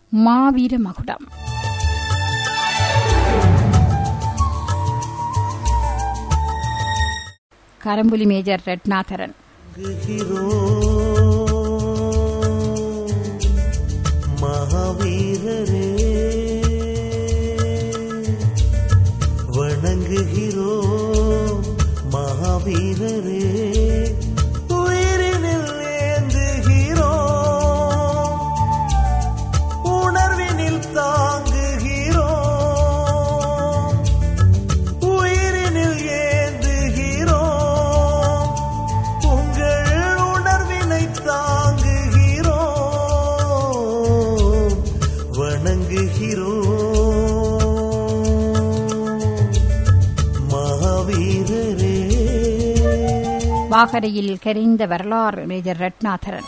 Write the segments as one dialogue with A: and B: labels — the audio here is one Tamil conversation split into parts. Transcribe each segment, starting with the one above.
A: மாவீர மகுடம் கரம்புலி மேஜர் ரட்னாதரன்
B: மகாவீரரே வணங்குகிறோ மகாவீரரே உயிரினில் ஏந்துகிறோ உணர்வினில் தாங்குகிறோ உயிரினில் ஏந்துகிறோ உங்கள் உணர்வினை தாங்குகிறோ வணங்குகிறோ மகாவீரரே
A: வாகரையில் கரைந்த வரலாறு மேஜர் ரட்னாதரன்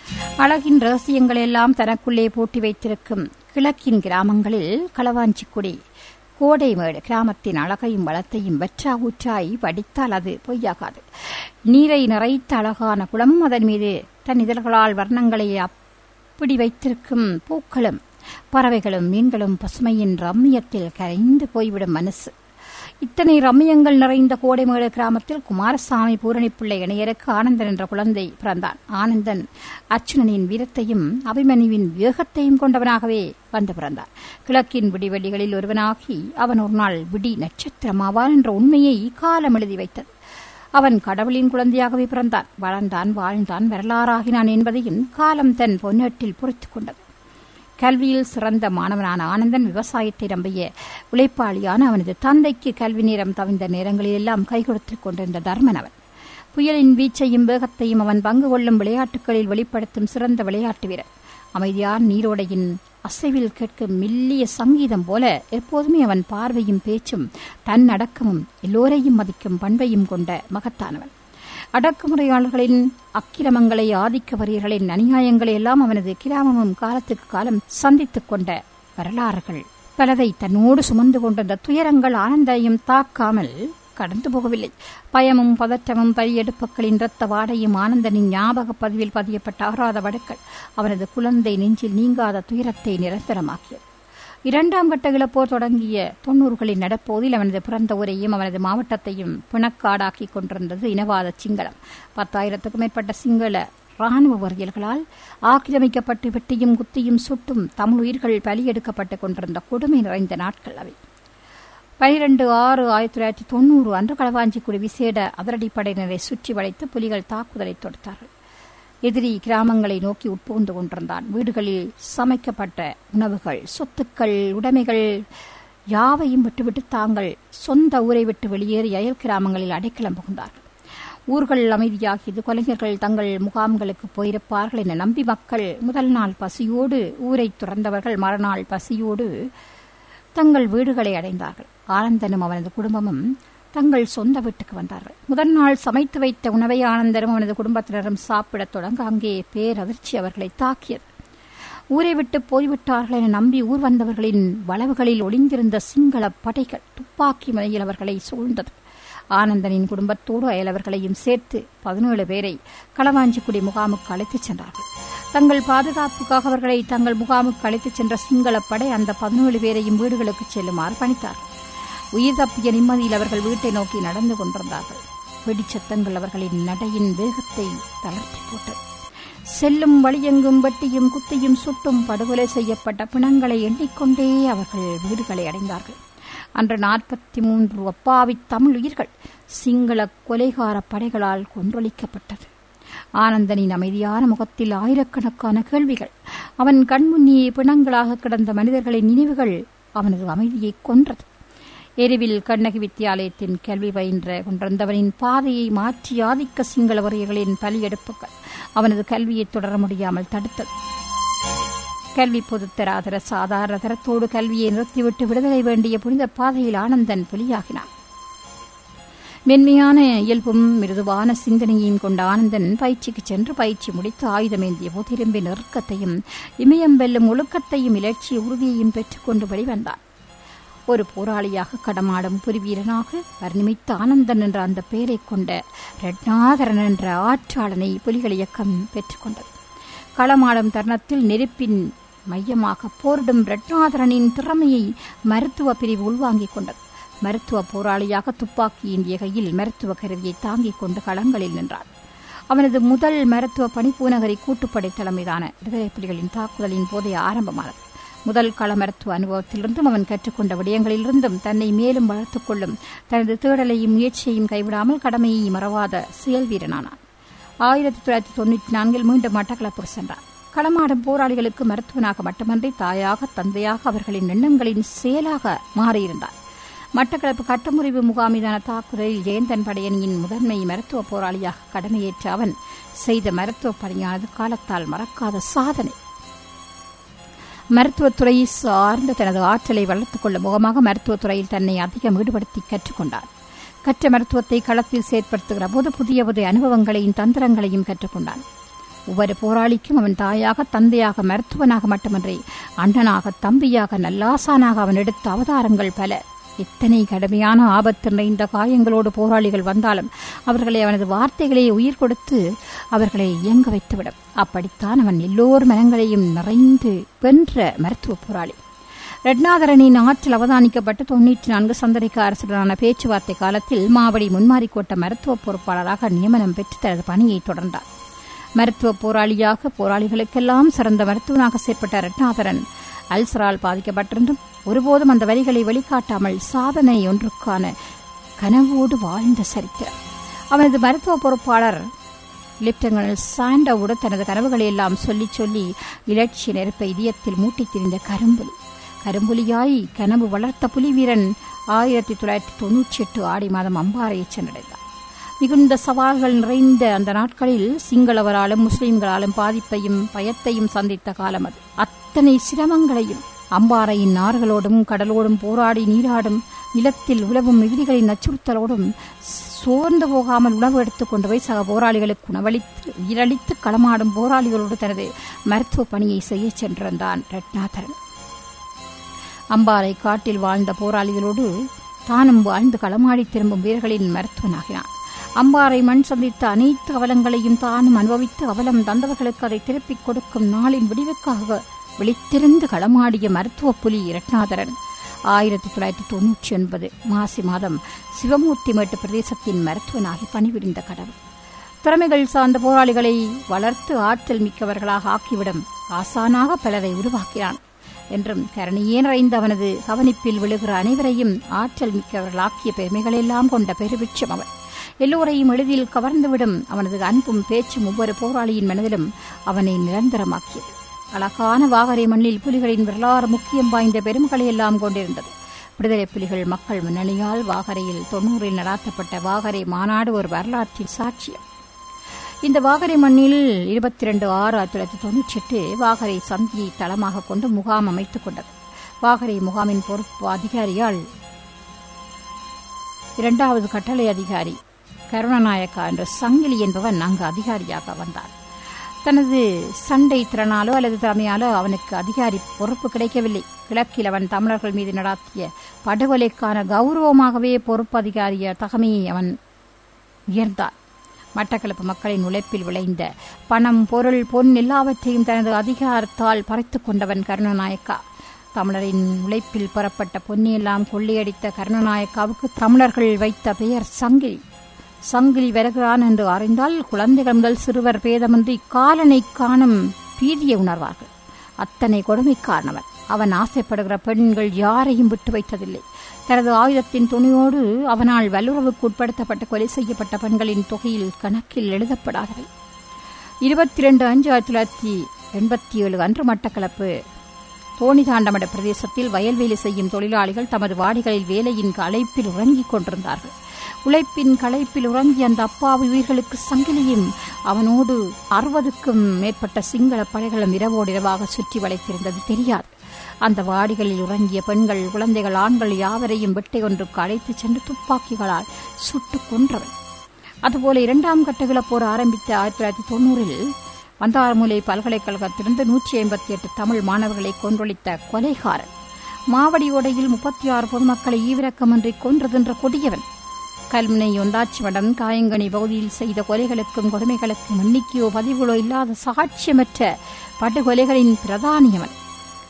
A: அழகின் ரகசியங்கள் எல்லாம் தனக்குள்ளே பூட்டி வைத்திருக்கும் கிழக்கின் கிராமங்களில் களவாஞ்சிக்குடி கோடைமேடு கிராமத்தின் அழகையும் வளத்தையும் வெற்றா ஊற்றாய் வடித்தால் அது பொய்யாகாது நீரை நிறைத்த அழகான குளம் அதன் மீது தன் இதழ்களால் வர்ணங்களை அப்படி வைத்திருக்கும் பூக்களும் பறவைகளும் மீன்களும் பசுமையின் ரம்மியத்தில் கரைந்து போய்விடும் மனசு இத்தனை ரம்மியங்கள் நிறைந்த கோடைமேடு கிராமத்தில் குமாரசாமி பூரணிப்பிள்ளை இணையருக்கு ஆனந்தன் என்ற குழந்தை பிறந்தான் ஆனந்தன் அர்ச்சுனனின் வீரத்தையும் அபிமன்யுவின் வேகத்தையும் கொண்டவனாகவே வந்து பிறந்தான் கிழக்கின் விடிவெளிகளில் ஒருவனாகி அவன் ஒரு நாள் விடி நட்சத்திரமாவான் என்ற உண்மையை காலம் எழுதி வைத்தது அவன் கடவுளின் குழந்தையாகவே பிறந்தான் வளர்ந்தான் வாழ்ந்தான் வரலாறாகினான் என்பதையும் காலம் தன் பொன்னேட்டில் பொறித்துக் கொண்டது கல்வியில் சிறந்த மாணவனான ஆனந்தன் விவசாயத்தை நம்பிய உழைப்பாளியான அவனது தந்தைக்கு கல்வி நேரம் தவிந்த நேரங்களிலெல்லாம் கை கொடுத்துக் கொண்டிருந்த தர்மன் அவன் புயலின் வீச்சையும் வேகத்தையும் அவன் பங்கு கொள்ளும் விளையாட்டுகளில் வெளிப்படுத்தும் சிறந்த விளையாட்டு வீரன் அமைதியான நீரோடையின் அசைவில் கேட்கும் மெல்லிய சங்கீதம் போல எப்போதுமே அவன் பார்வையும் பேச்சும் தன் அடக்கமும் எல்லோரையும் மதிக்கும் பண்பையும் கொண்ட மகத்தானவன் அடக்குமுறையாளர்களின் அக்கிரமங்களை ஆதிக்க வரியர்களின் அநியாயங்களை எல்லாம் அவனது கிராமமும் காலத்துக்கு காலம் சந்தித்துக் கொண்ட வரலாறுகள் பலதை தன்னோடு சுமந்து கொண்டிருந்த துயரங்கள் ஆனந்தையும் தாக்காமல் கடந்து போகவில்லை பயமும் பதற்றமும் பரியெடுப்புகளின் இரத்த வாடையும் ஆனந்தனின் ஞாபக பதிவில் பதியப்பட்ட அகராத வடுக்கள் அவனது குழந்தை நெஞ்சில் நீங்காத துயரத்தை நிரந்தரமாக்கியது இரண்டாம் கட்ட இழப்போர் தொடங்கிய தொன்னூறுகளின் நடப்போதில் அவனது பிறந்த ஊரையும் அவனது மாவட்டத்தையும் பிணக்காடாக்கி கொண்டிருந்தது இனவாத சிங்களம் பத்தாயிரத்துக்கும் மேற்பட்ட சிங்கள ராணுவ வரியல்களால் ஆக்கிரமிக்கப்பட்டு வெட்டியும் குத்தியும் சுட்டும் தமிழ் உயிர்கள் பலியெடுக்கப்பட்டுக் கொண்டிருந்த கொடுமை நிறைந்த நாட்கள் அவை பனிரெண்டு ஆறு ஆயிரத்தி தொள்ளாயிரத்தி தொண்ணூறு அன்று களவாஞ்சிக்குடி விசேட அதிரடிப்படையினரை சுற்றி வளைத்து புலிகள் தாக்குதலை தொடுத்தார்கள் எதிரி கிராமங்களை நோக்கி உட்புகுந்து கொண்டிருந்தான் வீடுகளில் சமைக்கப்பட்ட உணவுகள் சொத்துக்கள் உடைமைகள் யாவையும் விட்டுவிட்டு தாங்கள் சொந்த ஊரை விட்டு வெளியேறி அயல் கிராமங்களில் அடைக்கலம் புகுந்தார்கள் ஊர்கள் அமைதியாகியது கொலைஞர்கள் தங்கள் முகாம்களுக்கு போயிருப்பார்கள் என நம்பி மக்கள் முதல் நாள் பசியோடு ஊரை துறந்தவர்கள் மறுநாள் பசியோடு தங்கள் வீடுகளை அடைந்தார்கள் ஆனந்தனும் அவனது குடும்பமும் தங்கள் சொந்த வீட்டுக்கு வந்தார்கள் முதல் நாள் சமைத்து வைத்த உணவை ஆனந்தரும் அவனது குடும்பத்தினரும் சாப்பிடத் தொடங்க அங்கே பேரதிர்ச்சி அவர்களை தாக்கியது ஊரை விட்டு போய்விட்டார்கள் என நம்பி ஊர் வந்தவர்களின் வளவுகளில் ஒளிந்திருந்த சிங்கள படைகள் துப்பாக்கி முனையில் அவர்களை சூழ்ந்தது ஆனந்தனின் குடும்பத்தோடு அயலவர்களையும் சேர்த்து பதினேழு பேரை களவாஞ்சிக்குடி முகாமுக்கு அழைத்துச் சென்றார்கள் தங்கள் பாதுகாப்புக்காக அவர்களை தங்கள் முகாமுக்கு அழைத்துச் சென்ற சிங்கள படை அந்த பதினேழு பேரையும் வீடுகளுக்கு செல்லுமாறு பணித்தார்கள் உயிர் தப்பிய நிம்மதியில் அவர்கள் வீட்டை நோக்கி நடந்து கொண்டிருந்தார்கள் வெடிச்சத்தங்கள் அவர்களின் நடையின் வேகத்தை தளர்த்தி போட்டது செல்லும் வழியெங்கும் வெட்டியும் குத்தியும் சுட்டும் படுகொலை செய்யப்பட்ட பிணங்களை எண்ணிக்கொண்டே அவர்கள் வீடுகளை அடைந்தார்கள் அன்று நாற்பத்தி மூன்று அப்பாவி தமிழ் உயிர்கள் சிங்கள கொலைகார படைகளால் கொன்றொழிக்கப்பட்டது ஆனந்தனின் அமைதியான முகத்தில் ஆயிரக்கணக்கான கேள்விகள் அவன் கண்முன்னியே பிணங்களாக கிடந்த மனிதர்களின் நினைவுகள் அவனது அமைதியை கொன்றது எரிவில் கண்ணகி வித்தியாலயத்தின் கல்வி பயின்ற கொண்டிருந்தவனின் பாதையை மாற்றி ஆதிக்க சிங்கள வரியர்களின் பலியெடுப்புகள் அவனது கல்வியை தொடர முடியாமல் தடுத்தது கல்வி பொதுத்தராதர சாதாரண தரத்தோடு கல்வியை நிறுத்திவிட்டு விடுதலை வேண்டிய புனித பாதையில் ஆனந்தன் புலியாகினான் மென்மையான இயல்பும் மிருதுவான சிந்தனையையும் கொண்ட ஆனந்தன் பயிற்சிக்கு சென்று பயிற்சி முடித்து ஆயுதமேந்திய போதிரும்பின் நெருக்கத்தையும் இமயம் வெல்லும் ஒழுக்கத்தையும் இலட்சிய உறுதியையும் பெற்றுக்கொண்டு வெளிவந்தான் ஒரு போராளியாக கடமாடும் புரிவீரனாக வர்ணிமித்த ஆனந்தன் என்ற அந்த பெயரைக் கொண்ட ரட்னாதரன் என்ற ஆற்றாளனை புலிகள் இயக்கம் பெற்றுக்கொண்டது களமாடும் தருணத்தில் நெருப்பின் மையமாக போரிடும் ரட்னாதரனின் திறமையை மருத்துவ பிரிவு உள்வாங்கிக் கொண்டது மருத்துவ போராளியாக துப்பாக்கி ஏந்திய கையில் மருத்துவ கருவியை தாங்கிக் கொண்டு களங்களில் நின்றார் அவனது முதல் மருத்துவ பணி பூநகரி கூட்டுப்படை தலைமையிலான விடுதலை புலிகளின் தாக்குதலின் போதே ஆரம்பமானது முதல் கள மருத்துவ அனுபவத்திலிருந்தும் அவன் கற்றுக்கொண்ட விடயங்களிலிருந்தும் தன்னை மேலும் வளர்த்துக் கொள்ளும் தனது தேடலையும் முயற்சியையும் கைவிடாமல் கடமையை மறவாத செயல் வீரனானான் ஆயிரத்தி தொள்ளாயிரத்தி தொண்ணூற்றி நான்கில் மீண்டும் மட்டக்களப்புக்கு சென்றார் களமாடும் போராளிகளுக்கு மருத்துவனாக மட்டுமன்றி தாயாக தந்தையாக அவர்களின் எண்ணங்களின் செயலாக மாறியிருந்தார் மட்டக்களப்பு கட்டமுறிவு முகாமீதான தாக்குதலில் ஜெயந்தன் படையணியின் முதன்மை மருத்துவ போராளியாக கடமையேற்ற அவன் செய்த மருத்துவ பணியானது காலத்தால் மறக்காத சாதனை மருத்துவத்துறையை சார்ந்த தனது ஆற்றலை வளர்த்துக் கொள்ளும் முகமாக மருத்துவத்துறையில் தன்னை அதிகம் ஈடுபடுத்தி கற்றுக்கொண்டார் கற்ற மருத்துவத்தை களத்தில் செயற்படுத்துகிற போது புதிய புதிய அனுபவங்களையும் தந்திரங்களையும் கற்றுக்கொண்டான் ஒவ்வொரு போராளிக்கும் அவன் தாயாக தந்தையாக மருத்துவனாக மட்டுமன்றி அண்ணனாக தம்பியாக நல்லாசானாக அவன் எடுத்த அவதாரங்கள் பல எத்தனை கடுமையான ஆபத்து நிறைந்த காயங்களோடு போராளிகள் வந்தாலும் அவர்களை அவனது வார்த்தைகளை உயிர் கொடுத்து அவர்களை இயங்க வைத்துவிடும் அப்படித்தான் அவன் எல்லோர் மனங்களையும் நிறைந்து வென்ற மருத்துவ போராளி ரட்னாதரனின் ஆற்றல் அவதானிக்கப்பட்டு தொன்னூற்றி நான்கு சந்தரிக்க அரசுடனான பேச்சுவார்த்தை காலத்தில் மாவடி முன்மாறி கோட்ட மருத்துவ பொறுப்பாளராக நியமனம் பெற்று தனது பணியை தொடர்ந்தார் மருத்துவ போராளியாக போராளிகளுக்கெல்லாம் சிறந்த மருத்துவனாக செயற்பட்ட ரட்னாதரன் அல்சரால் பாதிக்கப்பட்டிருந்தும் ஒருபோதும் அந்த வரிகளை வெளிக்காட்டாமல் சாதனை ஒன்றுக்கான கனவோடு வாழ்ந்த சரித்திரம் அவனது மருத்துவ பொறுப்பாளர் லெப்டினல் சாண்டோவோடு தனது கனவுகளை எல்லாம் சொல்லி சொல்லி இலட்சிய நெருப்பை இதயத்தில் மூட்டித் திரிந்த கரும்புலி கரும்புலியாய் கனவு வளர்த்த புலி வீரன் ஆயிரத்தி தொள்ளாயிரத்தி தொன்னூற்றி எட்டு ஆடி மாதம் அம்பாறையை சென்றடைந்தார் மிகுந்த சவால்கள் நிறைந்த அந்த நாட்களில் சிங்களவராலும் முஸ்லிம்களாலும் பாதிப்பையும் பயத்தையும் சந்தித்த காலம் அது அத்தனை சிரமங்களையும் அம்பாறையின் நார்களோடும் கடலோடும் போராடி நீராடும் நிலத்தில் உழவும் விதிகளின் அச்சுறுத்தலோடும் சோர்ந்து போகாமல் உணவு எடுத்துக் கொண்டு போய் சக போராளிகளுக்கு உணவளித்து உயிரளித்து களமாடும் போராளிகளோடு தனது மருத்துவ பணியை செய்ய சென்றிருந்தான் ரட்னாதரன் அம்பாறை காட்டில் வாழ்ந்த போராளிகளோடு தானும் வாழ்ந்து களமாடி திரும்பும் வீரர்களின் மருத்துவனாகினான் அம்பாறை மண் சந்தித்த அனைத்து அவலங்களையும் தானும் அனுபவித்து அவலம் தந்தவர்களுக்கு அதை திருப்பிக் கொடுக்கும் நாளின் விடிவுக்காக விழித்திருந்து களமாடிய மருத்துவ புலி இரட்நாதரன் ஆயிரத்தி தொள்ளாயிரத்தி தொன்னூற்றி ஒன்பது மாசி மாதம் சிவமூர்த்தி மேட்டு பிரதேசத்தின் மருத்துவனாகி பணிபுரிந்த கடவுள் திறமைகள் சார்ந்த போராளிகளை வளர்த்து ஆற்றல் மிக்கவர்களாக ஆக்கிவிடும் ஆசானாக பலரை உருவாக்கினான் என்றும் கரணியே நிறைந்த அவனது கவனிப்பில் விழுகிற அனைவரையும் ஆற்றல் மிக்கவர்களாக்கிய பெருமைகளெல்லாம் கொண்ட பெருவிட்சம் அவன் எல்லோரையும் எளிதில் கவர்ந்துவிடும் அவனது அன்பும் பேச்சும் ஒவ்வொரு போராளியின் மனதிலும் அவனை நிரந்தரமாக்கியது அழகான வாகரை மண்ணில் புலிகளின் வரலாறு முக்கியம் வாய்ந்த பெருமைகளை எல்லாம் கொண்டிருந்தது விடுதலை புலிகள் மக்கள் முன்னணியால் வாகரையில் தொன்னூறில் நடாத்தப்பட்ட வாகரை மாநாடு ஒரு வரலாற்றின் சாட்சியம் இந்த வாகரை மண்ணில் இருபத்தி ரெண்டு ஆறு ஆயிரத்தி தொள்ளாயிரத்தி தொன்னூற்றி எட்டு வாகரை சந்தியை தளமாக கொண்டு முகாம் அமைத்துக் கொண்டது வாகரை முகாமின் பொறுப்பு அதிகாரியால் இரண்டாவது கட்டளை அதிகாரி கருணநாயக்கா என்ற சங்கிலி என்பவன் அங்கு அதிகாரியாக வந்தார் தனது சண்டை திறனாலோ அல்லது திறமையாலோ அவனுக்கு அதிகாரி பொறுப்பு கிடைக்கவில்லை கிழக்கில் அவன் தமிழர்கள் மீது நடாத்திய படுகொலைக்கான கௌரவமாகவே பொறுப்பு அதிகாரிய தகமையை அவன் உயர்ந்தார் மட்டக்களப்பு மக்களின் உழைப்பில் விளைந்த பணம் பொருள் பொன் எல்லாவற்றையும் தனது அதிகாரத்தால் பறித்துக் கொண்டவன் கருணநாயக்கா தமிழரின் உழைப்பில் பெறப்பட்ட பொன்னியெல்லாம் கொள்ளையடித்த கருணநாயக்காவுக்கு தமிழர்கள் வைத்த பெயர் சங்கிலி சங்கிலி வருகிறான் என்று அறிந்தால் குழந்தைகள் முதல் சிறுவர் பேதமின்றி காலனை காணும் பீதியை உணர்வார்கள் அத்தனை கொடுமைக்காரனவன் அவன் ஆசைப்படுகிற பெண்கள் யாரையும் விட்டு வைத்ததில்லை தனது ஆயுதத்தின் துணியோடு அவனால் வல்லுறவுக்கு உட்படுத்தப்பட்டு கொலை செய்யப்பட்ட பெண்களின் தொகையில் கணக்கில் எழுதப்படாதவை இருபத்தி ரெண்டு அஞ்சு ஆயிரத்தி தொள்ளாயிரத்தி எண்பத்தி ஏழு அன்று மட்டக்களப்பு தோணிதாண்டமட பிரதேசத்தில் வயல்வேலை செய்யும் தொழிலாளிகள் தமது வாடிகளில் வேலையின் களைப்பில் உறங்கிக் கொண்டிருந்தார்கள் உழைப்பின் களைப்பில் உறங்கிய அந்த அப்பாவி உயிர்களுக்கு சங்கிலியும் அவனோடு அறுபதுக்கும் மேற்பட்ட சிங்கள படைகளும் இரவோடு இரவாக சுற்றி வளைத்திருந்தது தெரியாது அந்த வாடிகளில் உறங்கிய பெண்கள் குழந்தைகள் ஆண்கள் யாவரையும் வெட்டை ஒன்றுக்கு அழைத்துச் சென்று துப்பாக்கிகளால் சுட்டுக் கொன்றவன் அதுபோல இரண்டாம் கட்ட விழப்போர் ஆரம்பித்த ஆயிரத்தி தொள்ளாயிரத்தி தொன்னூறில் வந்தாரமுலை பல்கலைக்கழகத்திலிருந்து நூற்றி ஐம்பத்தி எட்டு தமிழ் மாணவர்களை கொன்றொழித்த கொலைகாரன் மாவடியோடையில் முப்பத்தி ஆறு பொதுமக்களை ஈவிரக்கமின்றி கொன்றதென்ற கொடியவன் கல்முனை ஒண்டாச்சி மடம் காயங்கனி பகுதியில் செய்த கொலைகளுக்கும் கொடுமைகளுக்கும் எண்ணிக்கையோ பதிவுகளோ இல்லாத சாட்சியமற்ற படுகொலைகளின் பிரதானியவன்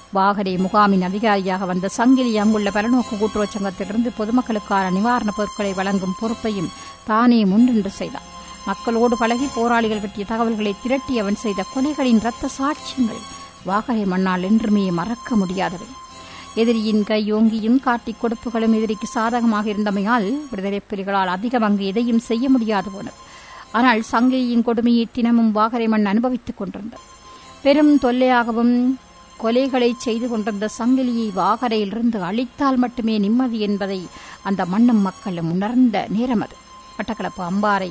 A: வாகரை முகாமின் அதிகாரியாக வந்த சங்கிலி அங்குள்ள பலநோக்கு கூட்டுறவு சங்கத்திலிருந்து பொதுமக்களுக்கான நிவாரணப் பொருட்களை வழங்கும் பொறுப்பையும் தானே முன்னின்று செய்தான் மக்களோடு பழகி போராளிகள் பற்றிய தகவல்களை திரட்டி அவன் செய்த கொலைகளின் இரத்த சாட்சியங்கள் வாகரை மண்ணால் என்றுமே மறக்க முடியாதவை எதிரியின் கையோங்கியும் காட்டிக் கொடுப்புகளும் எதிரிக்கு சாதகமாக இருந்தமையால் விடுதலை புலிகளால் அதிகம் அங்கு எதையும் செய்ய முடியாது போனது ஆனால் சங்கிலியின் கொடுமையை தினமும் வாகரை மண் அனுபவித்துக் கொண்டிருந்தது பெரும் தொல்லையாகவும் கொலைகளை செய்து கொண்டிருந்த சங்கிலியை வாகரையிலிருந்து அழித்தால் மட்டுமே நிம்மதி என்பதை அந்த மண்ணும் மக்களும் உணர்ந்த நேரம் அது மட்டக்களப்பு அம்பாறை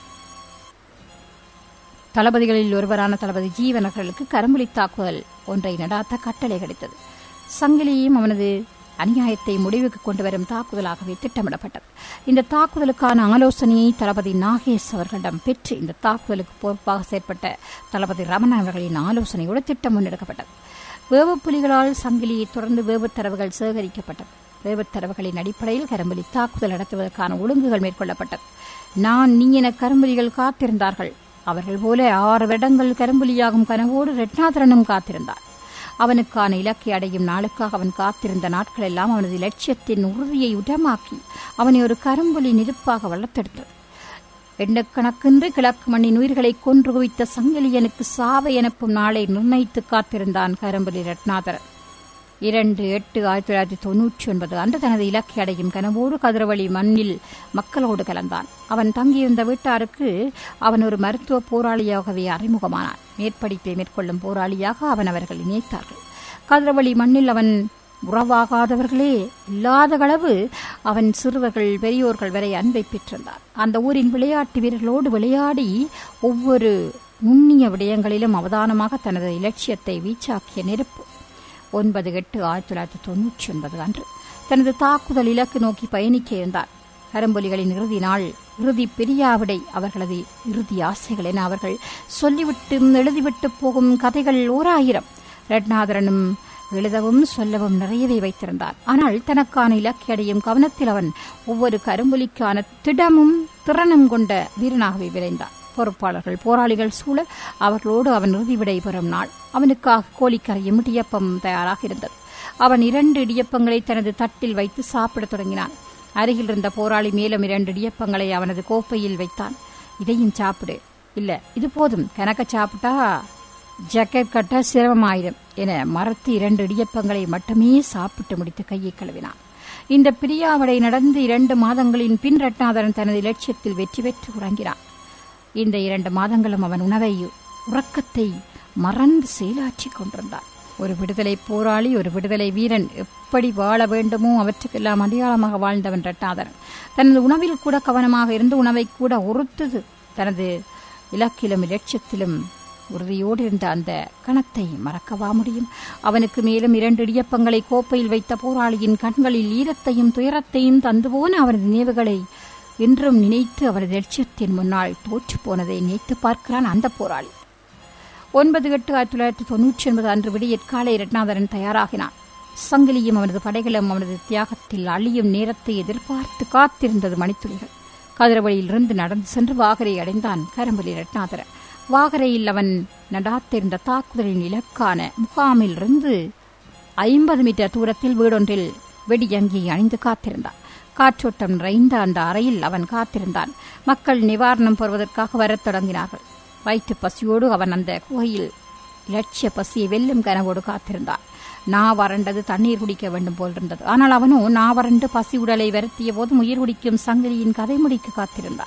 A: தளபதிகளில் ஒருவரான தளபதி ஜீவனர்களுக்கு கரும்புலி தாக்குதல் ஒன்றை நடாத்த கட்டளை கிடைத்தது சங்கிலியும் அவனது அநியாயத்தை முடிவுக்கு கொண்டு வரும் தாக்குதலாகவே திட்டமிடப்பட்டது இந்த தாக்குதலுக்கான ஆலோசனையை தளபதி நாகேஷ் அவர்களிடம் பெற்று இந்த தாக்குதலுக்கு பொறுப்பாக செயற்பட்ட தளபதி ரமணன் அவர்களின் ஆலோசனையோடு திட்டம் முன்னெடுக்கப்பட்டது வேவுப்புலிகளால் சங்கிலியை தொடர்ந்து வேவுத் தரவுகள் சேகரிக்கப்பட்டது வேவுத் தரவுகளின் அடிப்படையில் கரும்புலி தாக்குதல் நடத்துவதற்கான ஒழுங்குகள் மேற்கொள்ளப்பட்டது நான் நீ என கரும்புலிகள் காத்திருந்தார்கள் அவர்கள் போல ஆறு வருடங்கள் கரும்புலியாகும் கனவோடு ரெட்னாதரனும் காத்திருந்தார் அவனுக்கான இலக்கை அடையும் நாளுக்காக அவன் காத்திருந்த நாட்களெல்லாம் அவனது லட்சியத்தின் உறுதியை உடமாக்கி அவனை ஒரு கரும்புலி நெருப்பாக வளர்த்தெடுத்தது எண்ணக்கணக்கின்றி கிழக்கு மண்ணின் உயிர்களை கொன்று குவித்த சங்கிலியனுக்கு சாவை எனப்பும் நாளை நிர்ணயித்து காத்திருந்தான் கரும்புலி ரட்னாதரன் இரண்டு எட்டு ஆயிரத்தி தொள்ளாயிரத்தி தொன்னூற்றி ஒன்பது அன்று தனது இலக்கை அடையும் கனவோடு கதிரவழி மண்ணில் மக்களோடு கலந்தான் அவன் தங்கியிருந்த வீட்டாருக்கு அவன் ஒரு மருத்துவ போராளியாகவே அறிமுகமானான் மேற்படிப்பை மேற்கொள்ளும் போராளியாக அவன் அவர்கள் இணைத்தார்கள் கதிரவழி மண்ணில் அவன் உறவாகாதவர்களே இல்லாத அளவு அவன் சிறுவர்கள் பெரியோர்கள் வரை அன்பை பெற்றிருந்தார் அந்த ஊரின் விளையாட்டு வீரர்களோடு விளையாடி ஒவ்வொரு நுண்ணிய விடயங்களிலும் அவதானமாக தனது இலட்சியத்தை வீச்சாக்கிய நெருப்பு ஒன்பது எட்டு ஆயிரத்தி தொள்ளாயிரத்தி தொன்னூற்றி ஒன்பது அன்று தனது தாக்குதல் இலக்கு நோக்கி பயணிக்க இருந்தார் கரும்பொலிகளின் இறுதி நாள் இறுதி பெரியாவிடை அவர்களது இறுதி ஆசைகள் என அவர்கள் சொல்லிவிட்டு எழுதிவிட்டு போகும் கதைகள் ஓராயிரம் ரட்நாதரனும் எழுதவும் சொல்லவும் நிறையவே வைத்திருந்தார் ஆனால் தனக்கான இலக்கை அடையும் கவனத்தில் அவன் ஒவ்வொரு கரும்பொலிக்கான திடமும் திறனும் கொண்ட வீரனாகவே விரைந்தான் பொறுப்பாளர்கள் போராளிகள் சூழ அவர்களோடு அவன் இறுதி விடை பெறும் நாள் அவனுக்காக கோழிக்கரையும் இடியப்பம் தயாராக இருந்தது அவன் இரண்டு இடியப்பங்களை தனது தட்டில் வைத்து சாப்பிடத் தொடங்கினான் அருகில் இருந்த போராளி மேலும் இரண்டு இடியப்பங்களை அவனது கோப்பையில் வைத்தான் இதையும் சாப்பிடு இல்ல இது போதும் கணக்க சாப்பிட்டா ஜக்கெட் கட்ட சிரமமாயிரும் என மறத்து இரண்டு இடியப்பங்களை மட்டுமே சாப்பிட்டு முடித்து கையை கழுவினான் இந்த பிரியாவடை நடந்து இரண்டு மாதங்களின் பின் ரட்னாதரன் தனது இலட்சியத்தில் வெற்றி பெற்று உறங்கினான் இந்த இரண்டு மாதங்களும் அவன் உணவை உறக்கத்தை மறந்து செயலாற்றிக் கொண்டிருந்தான் ஒரு விடுதலை போராளி ஒரு விடுதலை வீரன் எப்படி வாழ வேண்டுமோ அவற்றுக்கெல்லாம் அடையாளமாக வாழ்ந்தவன் ரட்டாதரன் தனது உணவில் கூட கவனமாக இருந்து உணவை கூட உறுத்தது தனது இலக்கிலும் இலட்சியத்திலும் உறுதியோடு இருந்த அந்த கணத்தை மறக்கவா முடியும் அவனுக்கு மேலும் இரண்டு இடியப்பங்களை கோப்பையில் வைத்த போராளியின் கண்களில் ஈரத்தையும் துயரத்தையும் தந்து போன அவனது நினைவுகளை இன்றும் நினைத்து அவரது லட்சியத்தின் முன்னால் தோற்று போனதை நினைத்து பார்க்கிறான் அந்த போராளி ஒன்பது எட்டு ஆயிரத்தி தொள்ளாயிரத்தி தொன்னூற்றி ஒன்பது அன்று விடியற்காலை ரட்னாதரன் தயாராகினான் சங்கிலியும் அவனது படைகளும் அவனது தியாகத்தில் அழியும் நேரத்தை எதிர்பார்த்து காத்திருந்தது மணித்துளிகள் கதிரவழியிலிருந்து நடந்து சென்று வாகரை அடைந்தான் கரும்பலி ரட்னாதரன் வாகரையில் அவன் நடாத்திருந்த தாக்குதலின் இலக்கான முகாமிலிருந்து ஐம்பது மீட்டர் தூரத்தில் வீடொன்றில் வெடியங்கி அணிந்து காத்திருந்தான் காற்றோட்டம் நிறைந்த அந்த அறையில் அவன் காத்திருந்தான் மக்கள் நிவாரணம் பெறுவதற்காக வரத் தொடங்கினார்கள் வயிற்று பசியோடு அவன் அந்த குகையில் இலட்சிய பசியை வெல்லும் கனவோடு காத்திருந்தான் நா வறண்டது தண்ணீர் குடிக்க வேண்டும் போல் இருந்தது ஆனால் அவனோ நா வறண்டு பசி உடலை வருத்திய போதும் உயிர் குடிக்கும் சங்கிலியின் கதை முடிக்க காத்திருந்தான்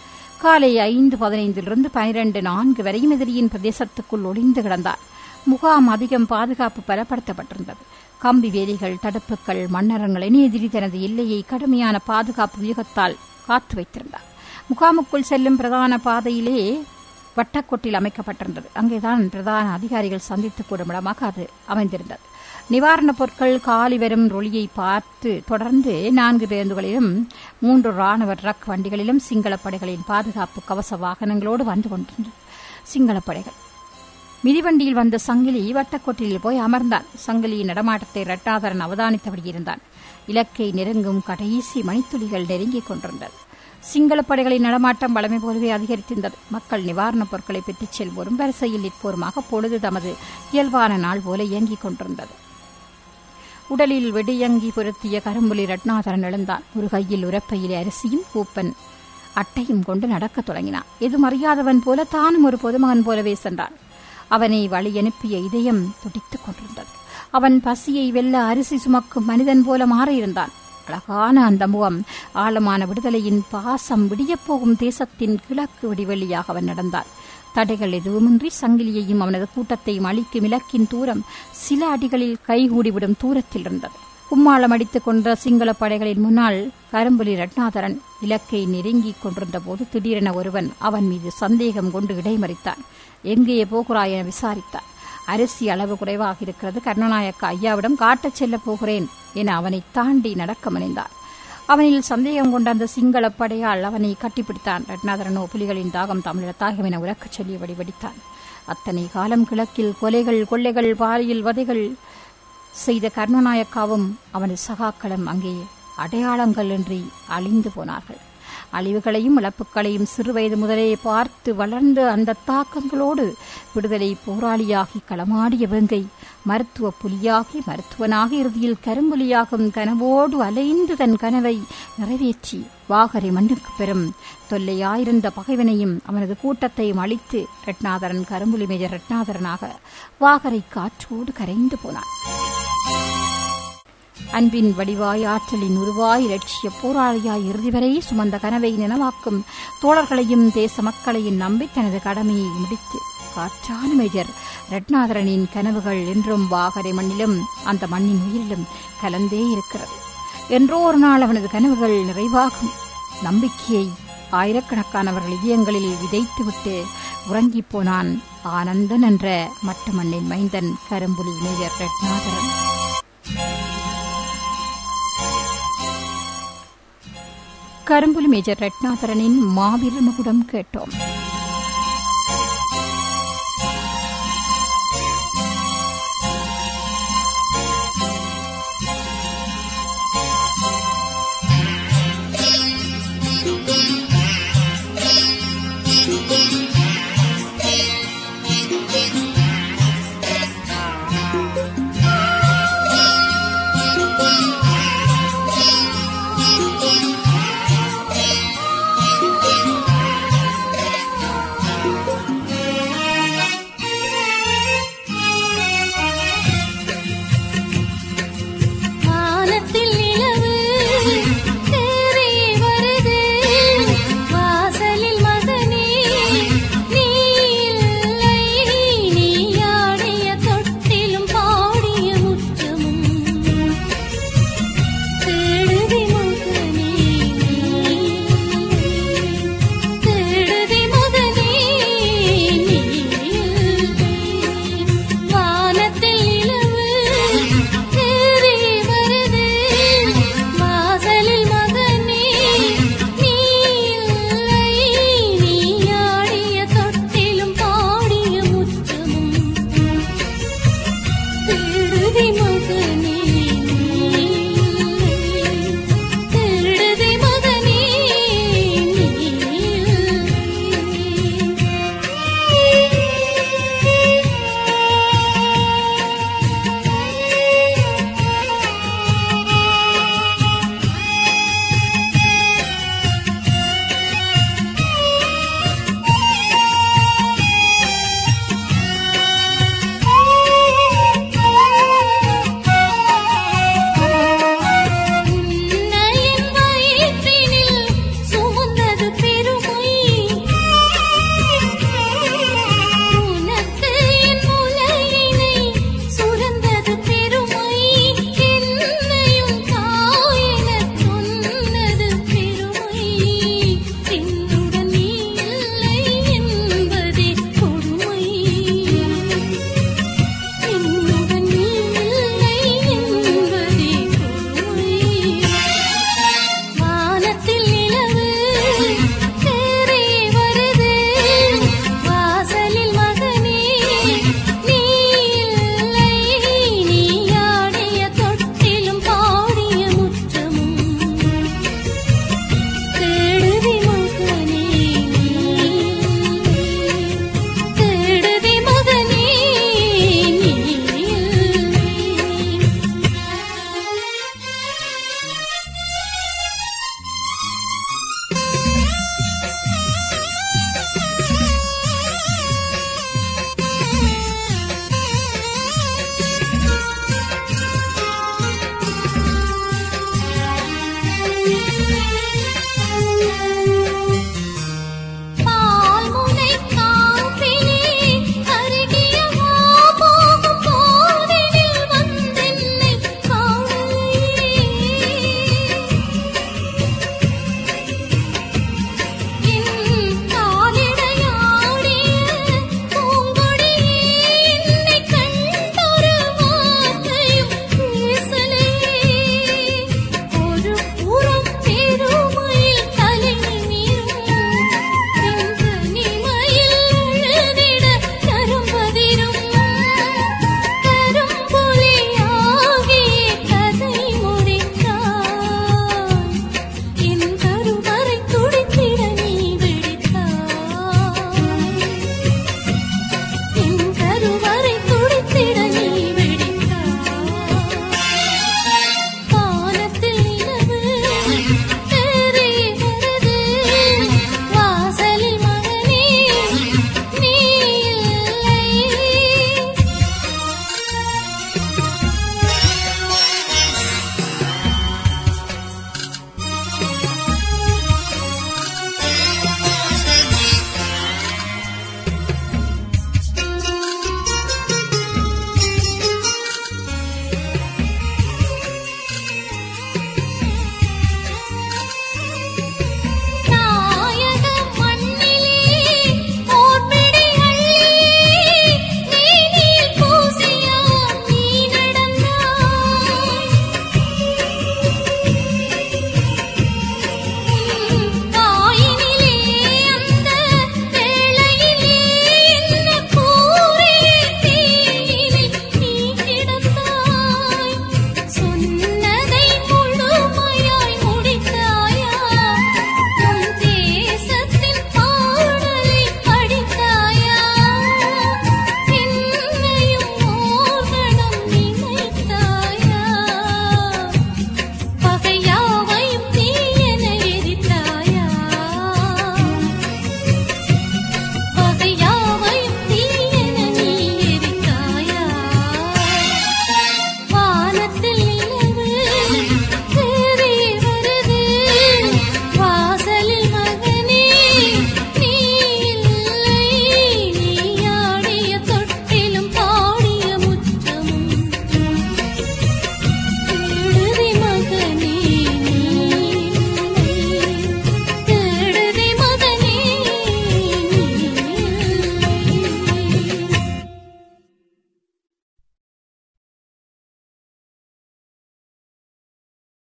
A: காலை ஐந்து பதினைந்திலிருந்து பனிரெண்டு நான்கு வரையும் எதிரியின் பிரதேசத்துக்குள் ஒளிந்து கிடந்தார் முகாம் அதிகம் பாதுகாப்பு பலப்படுத்தப்பட்டிருந்தது கம்பி வேலிகள் தடுப்புகள் மன்னரங்கள் என எதிரி தனது எல்லையை கடுமையான பாதுகாப்பு வியூகத்தால் காத்து வைத்திருந்தார் முகாமுக்குள் செல்லும் பிரதான பாதையிலே வட்டக்கோட்டில் அமைக்கப்பட்டிருந்தது அங்கேதான் பிரதான அதிகாரிகள் சந்தித்துக் கூடும் இடமாக அது அமைந்திருந்தது நிவாரணப் பொருட்கள் காலி வரும் ரொலியை பார்த்து தொடர்ந்து நான்கு பேருந்துகளிலும் மூன்று ராணுவ ட்ரக் வண்டிகளிலும் சிங்களப் படைகளின் பாதுகாப்பு கவச வாகனங்களோடு வந்து கொண்டிருந்தது சிங்களப் படைகள் மிதிவண்டியில் வந்த சங்கிலி வட்டக்கோட்டில் போய் அமர்ந்தான் சங்கிலியின் நடமாட்டத்தை ரட்டாதரன் அவதானித்தபடி இருந்தான் இலக்கை நெருங்கும் கடைசி மணித்துளிகள் நெருங்கிக் கொண்டிருந்தது சிங்கள படைகளின் நடமாட்டம் வளமை போலவே அதிகரித்திருந்தது மக்கள் நிவாரணப் பொருட்களை பெற்றுச் செல்வோரும் வரிசையில் நிற்போருமாக பொழுது தமது இயல்பான நாள் போல இயங்கிக் கொண்டிருந்தது உடலில் வெடியங்கி பொருத்திய கரும்புலி ரட்னாதரன் எழுந்தான் ஒரு கையில் உரப்பையிலே அரிசியும் பூப்பன் அட்டையும் கொண்டு நடக்கத் தொடங்கினான் எதுவும் அறியாதவன் போல தானும் ஒரு பொதுமகன் போலவே சென்றான் அவனை வழி அனுப்பிய இதயம் துடித்துக் கொண்டிருந்தது அவன் பசியை வெல்ல அரிசி சுமக்கும் மனிதன் போல மாறியிருந்தான் அழகான அந்த முகம் ஆழமான விடுதலையின் பாசம் விடியப்போகும் தேசத்தின் கிழக்கு விடிவெளியாக அவன் நடந்தான் தடைகள் எதுவுமின்றி சங்கிலியையும் அவனது கூட்டத்தையும் அழிக்கும் இலக்கின் தூரம் சில அடிகளில் கைகூடிவிடும் தூரத்தில் இருந்தது கும்மாளம் அடித்துக் கொண்ட சிங்கள படைகளின் முன்னால் கரும்புலி ரட்னாதரன் இலக்கை நெருங்கிக் கொண்டிருந்த போது திடீரென ஒருவன் அவன் மீது சந்தேகம் கொண்டு இடைமறித்தான் எங்கே போகிறாய் என விசாரித்தான் அரிசி அளவு குறைவாக இருக்கிறது கருணாநாயக்க ஐயாவிடம் காட்டச் செல்லப் போகிறேன் என அவனை தாண்டி நடக்க முனைந்தான் அவனில் சந்தேகம் கொண்ட அந்த சிங்கள படையால் அவனை கட்டிப்பிடித்தான் ரட்னாதரனோ புலிகளின் தாகம் தமிழத்தாகும் என உறக்கச் சொல்லியபடி வெடித்தான் அத்தனை காலம் கிழக்கில் கொலைகள் கொள்ளைகள் பாலியல் வதைகள் செய்த கருணாநாயக்காவும் அவனது சகாக்களும் அங்கே அடையாளங்கள் இன்றி அழிந்து போனார்கள் அழிவுகளையும் இழப்புகளையும் சிறுவயது முதலே பார்த்து வளர்ந்த அந்த தாக்கங்களோடு விடுதலை போராளியாகி களமாடிய வேங்கை மருத்துவ புலியாகி மருத்துவனாக இறுதியில் கரும்புலியாகும் கனவோடு அலைந்து தன் கனவை நிறைவேற்றி வாகரை மண்ணுக்கு பெறும் தொல்லையாயிருந்த பகைவனையும் அவனது கூட்டத்தையும் அழித்து ரட்னாதரன் கரும்புலி மேஜர் ரட்னாதரனாக வாகரை காற்றோடு கரைந்து போனான் அன்பின் வடிவாய் ஆற்றலின் உருவாய் இலட்சிய போராளியாய் இறுதி வரை சுமந்த கனவை நினைவாக்கும் தோழர்களையும் தேச மக்களையும் நம்பி தனது கடமையை முடித்து காற்றான மேஜர் ரட்னாதரனின் கனவுகள் என்றும் வாகரை மண்ணிலும் அந்த மண்ணின் உயிரிலும் கலந்தே இருக்கிறது என்றோ ஒரு நாள் அவனது கனவுகள் நிறைவாகும் நம்பிக்கையை ஆயிரக்கணக்கானவர்கள் இதயங்களில் விதைத்துவிட்டு உறங்கிப் போனான் ஆனந்தன் என்ற மட்டு மண்ணின் மைந்தன் கரும்புலி மேஜர் ரட்னாதரன் கரும்புலி மேஜர் ரட்னாதரனின் மாவீர மகுடம் கேட்டோம்